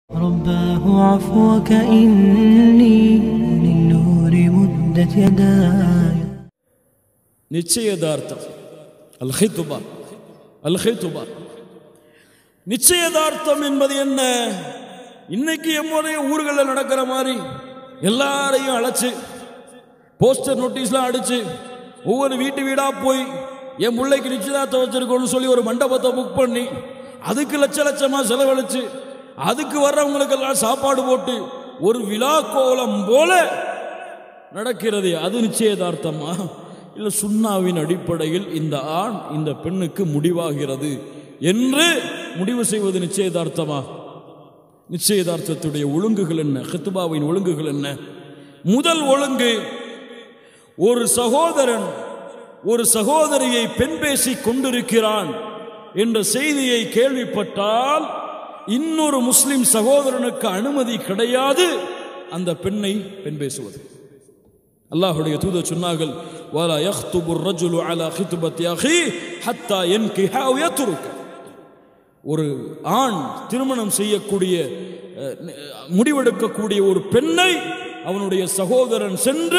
رباه عفوك إني للنور مدت يداي நிச்சயதார்த்தம் அல் ஹித்துபா அல் ஹித்துபா நிச்சயதார்த்தம் என்பது என்ன இன்னைக்கு எம்முடைய ஊர்களில் நடக்கிற மாதிரி எல்லாரையும் அழைச்சு போஸ்டர் நோட்டீஸ்லாம் அடிச்சு ஒவ்வொரு வீட்டு வீடா போய் என் பிள்ளைக்கு நிச்சயதார்த்தம் வச்சிருக்கோம்னு சொல்லி ஒரு மண்டபத்தை புக் பண்ணி அதுக்கு லட்ச லட்சமா செலவழிச்சு அதுக்கு வர்றவங்களுக்கெல்லாம் சாப்பாடு போட்டு ஒரு விழா கோலம் போல நடக்கிறது அது நிச்சயதார்த்தமா இல்ல சுண்ணாவின் அடிப்படையில் இந்த ஆண் இந்த பெண்ணுக்கு முடிவாகிறது என்று முடிவு செய்வது நிச்சயதார்த்தமா நிச்சயதார்த்தத்துடைய ஒழுங்குகள் என்ன ஹித்துபாவின் ஒழுங்குகள் என்ன முதல் ஒழுங்கு ஒரு சகோதரன் ஒரு சகோதரியை பெண் பேசி கொண்டிருக்கிறான் என்ற செய்தியை கேள்விப்பட்டால் இன்னொரு முஸ்லிம் சகோதரனுக்கு அனுமதி கிடையாது அந்த பெண்ணை பெண் பேசுவது அல்லாஹுடைய தூதர் சொன்னார்கள் வலா யஹ்துபு ரஜுலு அலா ஹித்பத்தி அஹி ஹத்தா யன்கிஹா அவ் யத்ருக ஒரு ஆண் திருமணம் செய்யக்கூடிய அஹ், முடிவெடுக்கக்கூடிய ஒரு பெண்ணை அவனுடைய சகோதரன் சென்று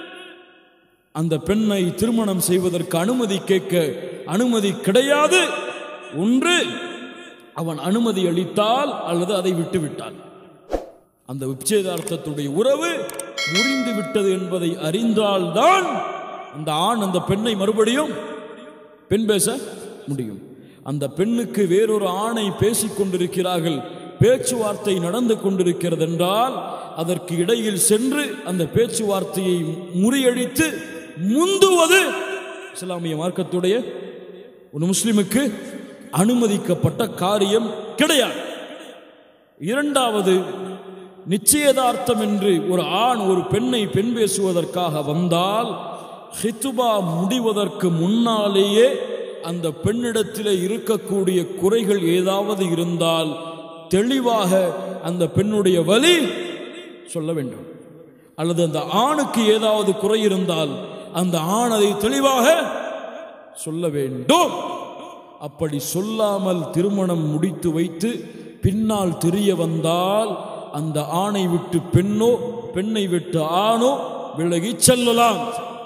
அந்த பெண்ணை திருமணம் செய்வதற்கு அனுமதி கேட்க அனுமதி கிடையாது ஒன்று அவன் அனுமதி அளித்தால் அல்லது அதை விட்டு விட்டான் அந்த விச்சேதார்த்தத்துடைய உறவு முறிந்து விட்டது என்பதை அறிந்தால்தான் அந்த ஆண் அந்த பெண்ணை மறுபடியும் பெண் பேச முடியும் அந்த பெண்ணுக்கு வேறொரு ஆணை பேசிக் கொண்டிருக்கிறார்கள் பேச்சுவார்த்தை நடந்து கொண்டிருக்கிறது என்றால் அதற்கு இடையில் சென்று அந்த பேச்சுவார்த்தையை முறியடித்து முந்துவது இஸ்லாமிய மார்க்கத்துடைய ஒரு முஸ்லிமுக்கு அனுமதிக்கப்பட்ட காரியம் கிடையாது இரண்டாவது நிச்சயதார்த்தம் என்று ஒரு ஆண் ஒரு பெண்ணை பெண் பேசுவதற்காக வந்தால் ஹித்துபா முடிவதற்கு முன்னாலேயே அந்த பெண்ணிடத்தில் இருக்கக்கூடிய குறைகள் ஏதாவது இருந்தால் தெளிவாக அந்த பெண்ணுடைய வலி சொல்ல வேண்டும் அல்லது அந்த ஆணுக்கு ஏதாவது குறை இருந்தால் அந்த ஆண் அதை தெளிவாக சொல்ல வேண்டும் அப்படி சொல்லாமல் திருமணம் முடித்து வைத்து பின்னால் தெரிய வந்தால் அந்த ஆணை விட்டு பெண்ணோ பெண்ணை விட்டு ஆணோ விலகி செல்லலாம்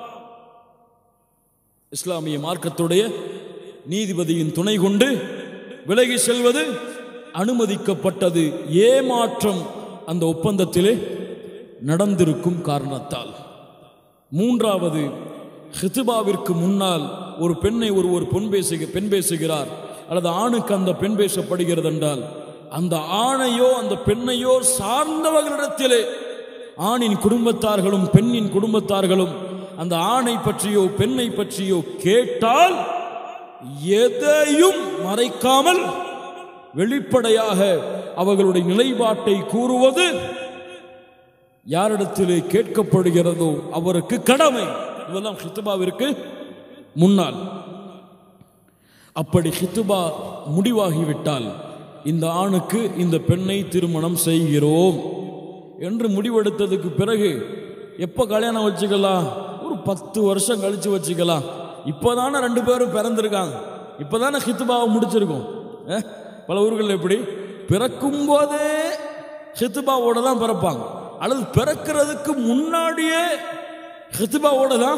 இஸ்லாமிய மார்க்கத்துடைய நீதிபதியின் துணை கொண்டு விலகி செல்வது அனுமதிக்கப்பட்டது ஏமாற்றம் அந்த ஒப்பந்தத்திலே நடந்திருக்கும் காரணத்தால் மூன்றாவது ஹிதுபாவிற்கு முன்னால் ஒரு பெண்ணை ஒரு ஒரு பெண் பேசுக பெண் பேசுகிறார் அல்லது ஆணுக்கு அந்த பெண் பேசப்படுகிறது என்றால் அந்த ஆணையோ அந்த பெண்ணையோ சார்ந்தவர்களிடத்திலே ஆணின் குடும்பத்தார்களும் பெண்ணின் குடும்பத்தார்களும் அந்த ஆணை பற்றியோ பெண்ணை பற்றியோ கேட்டால் எதையும் மறைக்காமல் வெளிப்படையாக அவர்களுடைய நிலைப்பாட்டை கூறுவது யாரிடத்திலே கேட்கப்படுகிறதோ அவருக்கு கடமை இதெல்லாம் ஹித்துபாவிற்கு முன்னால் அப்படி ஹித்துபா முடிவாகிவிட்டால் இந்த ஆணுக்கு இந்த பெண்ணை திருமணம் செய்கிறோம் என்று முடிவெடுத்ததுக்கு பிறகு எப்போ கல்யாணம் வச்சுக்கலாம் ஒரு பத்து வருஷம் கழிச்சு வச்சுக்கலாம் இப்போதானே ரெண்டு பேரும் பிறந்திருக்காங்க இப்போதானே ஹித்துபாவை முடிச்சிருக்கோம் அஹ், பல ஊர்கள் எப்படி பிறக்கும் போதே ஹித்துபாவோட தான் பிறப்பாங்க அல்லது பிறக்கிறதுக்கு முன்னாடியே ஹித்துபாவோட தான்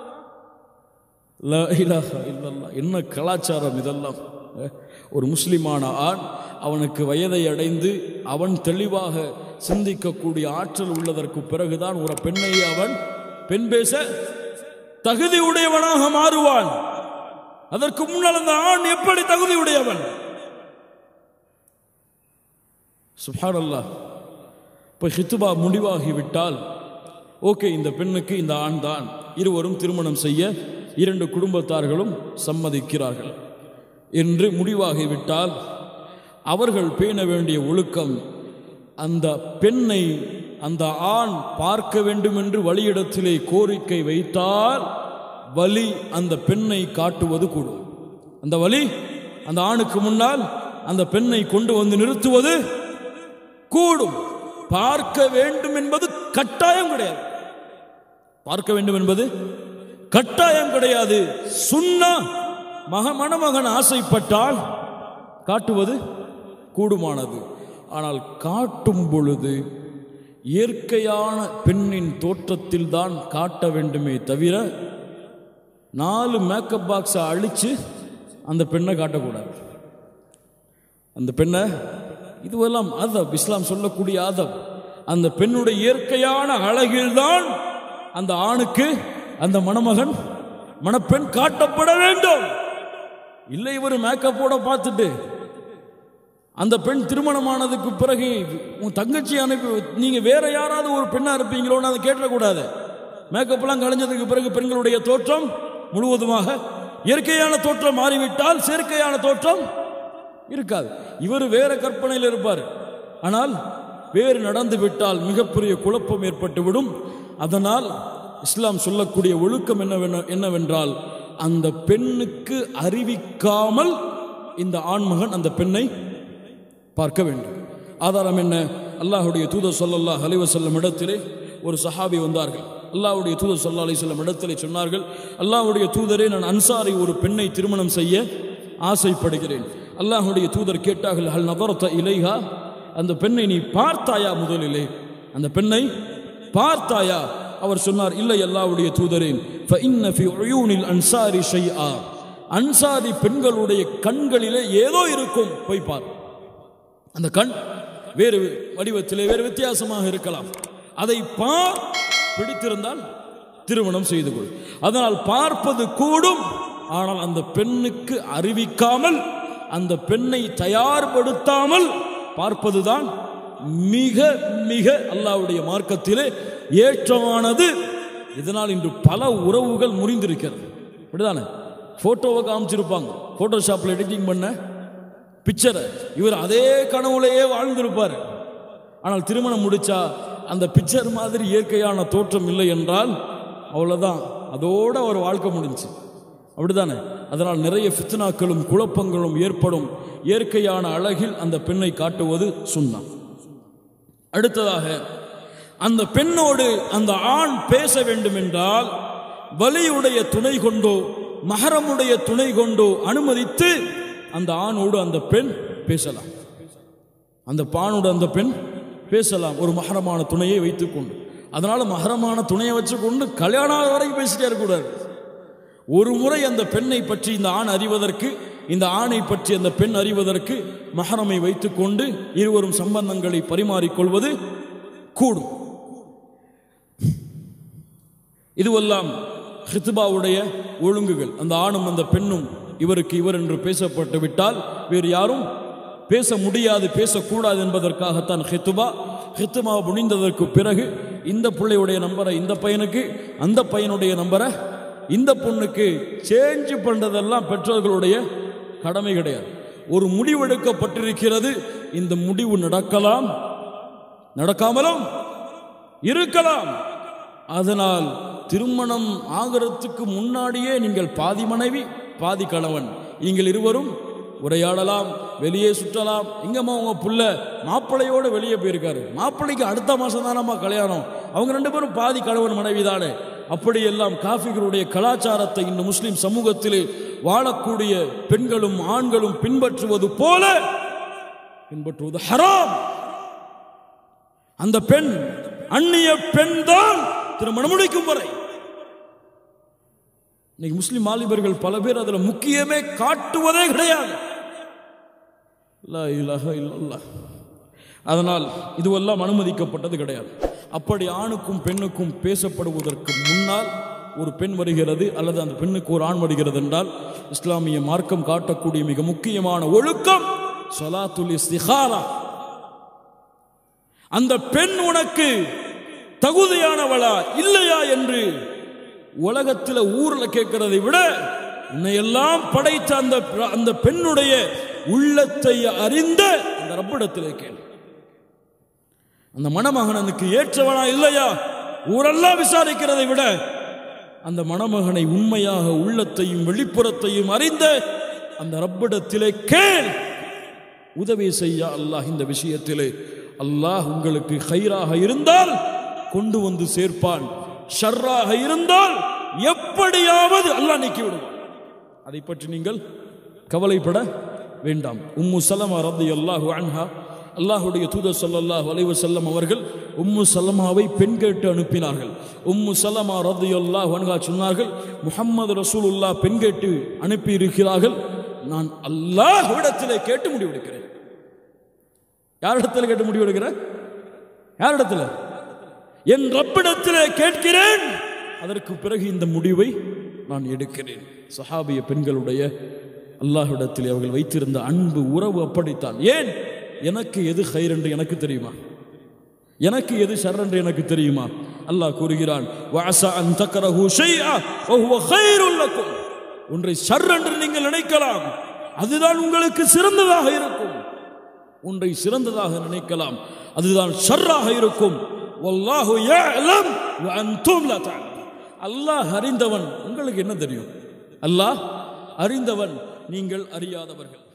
லா இலாஹா இல்லல்லாஹ். என்ன கலாச்சாரம் இதெல்லாம் அஹ், ஒரு முஸ்லிமான ஆண் அவனுக்கு வயதை அடைந்து அவன் தெளிவாக சிந்திக்கக்கூடிய ஆற்றல் உள்ளதற்கு பிறகுதான் ஒரு பெண்ணை அவன் பெண் பேச தகுதி உடையவனாக மாறுவான் அதற்கு முன்னால் அந்த ஆண் எப்படி தகுதி உடையவன் சுப்ஹானல்லாஹ் இப்போ ஹித்துபா முடிவாகிவிட்டால் ஓகே இந்த பெண்ணுக்கு இந்த ஆண் தான் இருவரும் திருமணம் செய்ய இரண்டு குடும்பத்தார்களும் சம்மதிக்கிறார்கள் என்று முடிவாகிவிட்டால் அவர்கள் பேண வேண்டிய ஒழுக்கம் அந்த பெண்ணை அந்த ஆண் பார்க்க வேண்டும் என்று வழியிடத்திலே கோரிக்கை வைத்தால் வலி அந்த பெண்ணை காட்டுவது கூடும் அந்த வலி அந்த ஆணுக்கு முன்னால் அந்த பெண்ணை கொண்டு வந்து நிறுத்துவது கூடும் பார்க்க வேண்டும் என்பது கட்டாயம் கிடையாது பார்க்க வேண்டும் என்பது கட்டாயம் கிடையாது சுன்னா மக மணமகன் ஆசைப்பட்டால் காட்டுவது கூடுமானது ஆனால் காட்டும் பொழுது இயற்கையான பெண்ணின் தோற்றத்தில் தான் காட்ட வேண்டுமே தவிர நாலு மேக்கப் பாக்ஸை அழிச்சு அந்த பெண்ணை காட்டக்கூடாது அந்த பெண்ணை இதுவெல்லாம் அதப் இஸ்லாம் சொல்லக்கூடிய அதப் அந்த பெண்ணுடைய இயற்கையான அழகில்தான் அந்த ஆணுக்கு அந்த மணமகன் மணப்பெண் காட்டப்பட வேண்டும் இல்லை இவர் மேக்கப்போட பார்த்துட்டு அந்த பெண் திருமணமானதுக்கு பிறகு உன் தங்கச்சி அனுப்பி நீங்க வேற யாராவது ஒரு பெண்ணா இருப்பீங்களோன்னு அதை கேட்டக்கூடாது மேக்கப்லாம் கலைஞ்சதுக்கு பிறகு பெண்களுடைய தோற்றம் முழுவதுமாக இயற்கையான தோற்றம் மாறிவிட்டால் செயற்கையான தோற்றம் இருக்காது இவர் வேற கற்பனையில் இருப்பார் ஆனால் வேறு நடந்து விட்டால் மிகப்பெரிய குழப்பம் ஏற்பட்டுவிடும் அதனால் இஸ்லாம் சொல்லக்கூடிய ஒழுக்கம் என்னவென்ன என்னவென்றால் அந்த பெண்ணுக்கு அறிவிக்காமல் இந்த ஆண்மகன் அந்த பெண்ணை பார்க்க வேண்டும் ஆதாரம் என்ன அல்லாஹுடைய தூதர் ஸல்லல்லாஹு அலைஹி வஸல்லம் இடத்திலே ஒரு சஹாபி வந்தார்கள் அல்லாஹ்வுடைய தூதர் ஸல்லல்லாஹு அலைஹி வஸல்லம் இடத்திலே சொன்னார்கள் அல்லாஹ்வுடைய தூதரே நான் அன்சாரி ஒரு பெண்ணை திருமணம் செய்ய ஆசைப்படுகிறேன் அல்லாஹ்வுடைய தூதர் கேட்டார்கள் ஹல் நபரத்த இலைஹா அந்த பெண்ணை நீ பார்த்தாயா முதலிலே அந்த பெண்ணை பார்த்தாயா அவர் சொன்னார் இல்லை அல்லாஹ்வுடைய தூதரே فإن في عيون الأنصار شيئا அன்சாரி பெண்களுடைய கண்களிலே ஏதோ இருக்கும் போய் பார் அந்த கண் வேறு வடிவத்திலே வேறு வித்தியாசமாக இருக்கலாம் அதை பார் பிடித்திருந்தால் திருமணம் செய்து கொள் அதனால் பார்ப்பது கூடும் ஆனால் அந்த பெண்ணுக்கு அறிவிக்காமல் அந்த பெண்ணை தயார்படுத்தாமல் பார்ப்பதுதான் மிக மிக அல்லாஹ்வுடைய மார்க்கத்திலே ஏற்றமானது இதனால் இன்று பல உறவுகள் முறிந்திருக்கிறது அப்படிதானே போட்டோவை காமிச்சிருப்பாங்க போட்டோஷாப்பில் எடிட்டிங் பண்ண பிக்சரை இவர் அதே கனவுலையே வாழ்ந்திருப்பார் ஆனால் திருமணம் முடிச்சா அந்த பிக்சர் மாதிரி இயற்கையான தோற்றம் இல்லை என்றால் அவ்வளோதான் அதோட அவர் வாழ்க்கை முடிஞ்சு அப்படிதானே அதனால் நிறைய ஃபித்னாக்களும் குழப்பங்களும் ஏற்படும் இயற்கையான அழகில் அந்த பெண்ணை காட்டுவது சுண்ணா அடுத்ததாக அந்த பெண்ணோடு அந்த ஆண் பேச வேண்டும் என்றால் வலியுடைய துணை கொண்டோ மகரமுடைய துணை கொண்டோ அனுமதித்து அந்த ஆணோடு அந்த பெண் பேசலாம் அந்த பானோடு அந்த பெண் பேசலாம் ஒரு மகரமான துணையை வைத்துக்கொண்டு அதனால மகரமான துணையை வச்சுக்கொண்டு கல்யாணம் ஆகிற வரைக்கும் பேசிட்டே இருக்கக்கூடாது ஒரு முறை அந்த பெண்ணை பற்றி இந்த ஆண் அறிவதற்கு இந்த ஆணை பற்றி அந்த பெண் அறிவதற்கு மகரமை வைத்துக்கொண்டு இருவரும் சம்பந்தங்களை பரிமாறிக்கொள்வது கூடும் இதுவெல்லாம் ஹித்துபாவுடைய ஒழுங்குகள் அந்த ஆணும் அந்த பெண்ணும் இவருக்கு இவர் என்று பேசப்பட்டு விட்டால் வேறு யாரும் பேச முடியாது பேசக்கூடாது என்பதற்காகத்தான் ஹித்துபா ஹித்துபா முடிந்ததற்கு பிறகு இந்த பிள்ளையுடைய நம்பரை இந்த பையனுக்கு அந்த பையனுடைய நம்பரை இந்த பொண்ணுக்கு சேஞ்ச் பண்றதெல்லாம் பெற்றோர்களுடைய கடமை கிடையாது ஒரு முடிவெடுக்கப்பட்டிருக்கிறது இந்த முடிவு நடக்கலாம் நடக்காமலும் இருக்கலாம் அதனால் திருமணம் ஆகிறதுக்கு முன்னாடியே நீங்கள் பாதி மனைவி பாதி கணவன் நீங்கள் இருவரும் உரையாடலாம் வெளியே சுற்றலாம் எங்கம்மா உங்க புள்ள மாப்பிள்ளையோட வெளியே போயிருக்காரு மாப்பிள்ளைக்கு அடுத்த மாசம் தானம்மா கல்யாணம் அவங்க ரெண்டு பேரும் பாதி கணவன் மனைவி தானே அப்படியெல்லாம் காஃபிகளுடைய கலாச்சாரத்தை இந்த முஸ்லிம் சமூகத்திலே வாழக்கூடிய பெண்களும் ஆண்களும் பின்பற்றுவது போல பின்பற்றுவது ஹராம் அந்த பெண் அந்நிய பெண் தான் திருமணம் முடிக்கும் வரை இன்னைக்கு முஸ்லிம் வாலிபர்கள் பல பேர் அதுல முக்கியமே காட்டுவதே கிடையாது லா இலாஹ இல்லல்லாஹ். அதனால் இதுவெல்லாம் அனுமதிக்கப்பட்டது கிடையாது அப்படி ஆணுக்கும் பெண்ணுக்கும் பேசப்படுவதற்கு முன்னால் ஒரு பெண் வருகிறது அல்லது அந்த பெண்ணுக்கு ஒரு ஆண் வருகிறது என்றால் இஸ்லாமிய மார்க்கம் காட்டக்கூடிய மிக முக்கியமான ஒழுக்கம் சொலாத்துல் இஸ்திகாரா அந்த பெண் உனக்கு தகுதியானவளா இல்லையா என்று உலகத்தில் ஊர்ல கேட்கிறதை விட உன்னையெல்லாம் படைத்த அந்த அந்த பெண்ணுடைய உள்ளத்தை அறிந்த அந்த ரப்பிடத்திலே கேள் அந்த மணமகனுக்கு ஏற்றவனா இல்லையா ஊரெல்லாம் விசாரிக்கிறதை விட அந்த மணமகனை உண்மையாக உள்ளத்தையும் வெளிப்புறத்தையும் அறிந்த அந்த ரப்பிடத்திலே கேள் உதவி செய்ய அல்லாஹ் இந்த விஷயத்திலே அல்லாஹ் உங்களுக்கு ஹைராக இருந்தால் கொண்டு வந்து சேர்ப்பான் ஷர்ராக இருந்தால் எப்படியாவது அல்லாஹ் நீக்கி விடுவான் அதை பற்றி நீங்கள் கவலைப்பட வேண்டாம் உம்மு சலமா ரதி அல்லாஹு அன்ஹா அல்லாஹுடைய தூதர் ஸல்லல்லாஹு அலைஹி வஸல்லம் அவர்கள் உம்மு சலமாவை பெண் கேட்டு அனுப்பினார்கள் உம்மு சலமா ரலியல்லாஹு அன்ஹா சொன்னார்கள் முஹம்மது ரசூலுல்லாஹ் பெண் கேட்டு அனுப்பி இருக்கிறார்கள் நான் அல்லாஹ்விடத்திலே கேட்டு முடிவெடுக்கிறேன் யாரிடத்தில் கேட்டு முடிவெடுக்கிறேன் யாரிடத்தில் என் ரப்பிடத்திலே கேட்கிறேன் அதற்கு பிறகு இந்த முடிவை நான் எடுக்கிறேன் சஹாபிய பெண்களுடைய அல்லாஹ்விடத்தில் அவர்கள் வைத்திருந்த அன்பு உறவு அப்படித்தான் ஏன் எனக்கு எது ஹைர் என்று எனக்கு தெரியுமா எனக்கு எது ஷர் என்று எனக்கு தெரியுமா அல்லாஹ் கூறுகிறான் "வஅஸா அன் தக்ரஹு ஷைஆ வஹுவ கைருல் லக்கும்." ஒன்றை ஷர் என்று நீங்கள் நினைக்கலாம் அதுதான் உங்களுக்கு சிறந்ததாக இருக்கும் ஒன்றை சிறந்ததாக நினைக்கலாம் அதுதான் ஷர்ராக இருக்கும் வல்லாஹு யஅலம் வ அன்தும் லா தஅலமூன் அல்லாஹ் அறிந்தவன் உங்களுக்கு என்ன தெரியும் அல்லாஹ் அறிந்தவன் நீங்கள் அறியாதவர்கள்